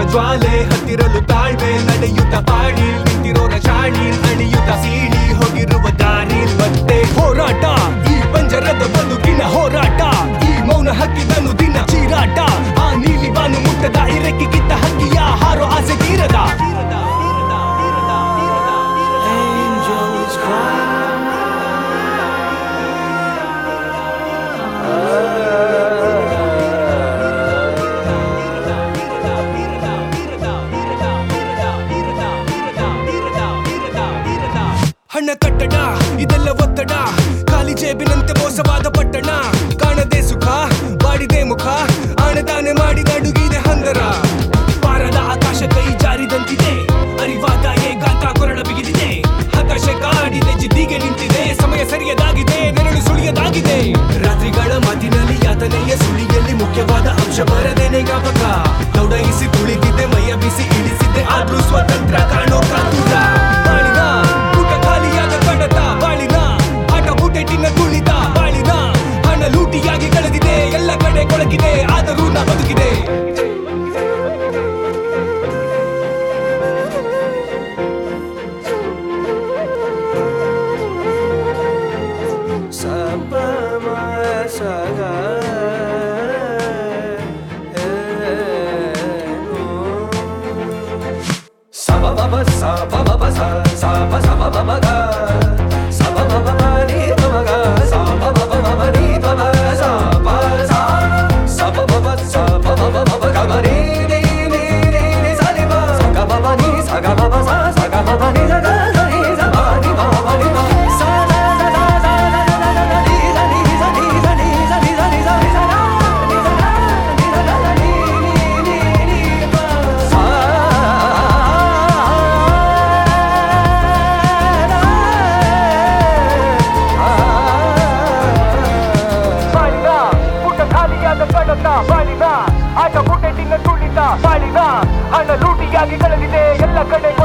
ಜ್ವಾಲೆ ಹತ್ತಿರಲು ತಾಳ್ವೆ ನಡೆಯುತ್ತ ಪಾಡಿ ನಿಂತಿರೋರ ಚಾಡಿ ಅಣಿಯುತ್ತ ಸೀಳಿ ಹೋಗಿರುವ ದಾರಿ ಮತ್ತೆ ಹೋರಾಟ ಈ ಪಂಜರದ ಬದುಕಿನ ಹೋರಾಟ ಈ ಮೌನ ಹಕ್ಕಿದನು ದಿನ ಚೀರಾಟ ಆ ನೀಲಿ ಬಾನು ಮುಟ್ಟದ ಇರಕ್ಕೆ ಕಿತ್ತ ಹಕ್ಕಿಯ ಹಾರೋ ಆಸೆ ತೀರದ Angels cry. ಹಣ ಕಟ್ಟಡ ಇದೆಲ್ಲ ಒತ್ತಡ ಖಾಲಿ ಜೇಬಿನಂತೆ ಮೋಸವಾದ ಪಟ್ಟಣ ಕಾಣದೆ ಸುಖ ಬಾಡಿದೆ ಮುಖ ಆಣದಾನೆ ಮಾಡಿ ನಡುಗಿದೆ ಹಂದರ ಪಾರದ ಆಕಾಶ ಕೈ ಜಾರಿದಂತಿದೆ ಅರಿವಾದ ಏಕಾಂತ ಕೊರಳ ಬಿಗಿದಿದೆ ಹತಾಶೆ ಕಾಡಿದೆ ಜಿದ್ದಿಗೆ ನಿಂತಿದೆ ಸಮಯ ಸರಿಯದಾಗಿದೆ ನೆರಳು ಸುಳಿಯದಾಗಿದೆ ರಾತ್ರಿಗಳ ಮಾತಿನಲ್ಲಿ ಯಾತನೆಯ ಸುಳಿಯಲ್ಲಿ ಮುಖ್ಯವಾದ ಅಂಶ ಬರದೇನೆ ಜ್ಞಾಪಕ ದೌಡಾಯಿಸಿ ತುಳಿದಿದ್ದೆ ಮೈಯ ಬಿಸಿ ಇಳಿಸಿದ್ದೆ ಆದ್ರೂ ಸ್ವತಂತ್ರ ಕಾಣೋ ಕಾತುರ ಬಾಳಿನ ಊಟ ಖಾಲಿಯಾದ ಕಡತ ಬಾಳಿನ ಆಟ ಬೂಟೆಟಿನ ತುಳಿದ ಬಾಳಿನ ಹಣ ಲೂಟಿಯಾಗಿ ಕಳೆದಿದೆ ಎಲ್ಲ ಕಡೆ ಕೊಳಗಿದೆ ಆದರೂ ನಾ ಬದುಕಿದೆ ಬಾಳಿನ ಊಟ ಖಾಲಿಯಾದ ಕಡತ ಬಾಳಿನ ಆಟ ಬುಟ್ಟೆಟಿನ ತುಳಿತ ಬಾಳಿನ ಹಣ ಲೂಟಿಯಾಗಿ ಕಳೆದಿದೆ ಎಲ್ಲ ಕಡೆ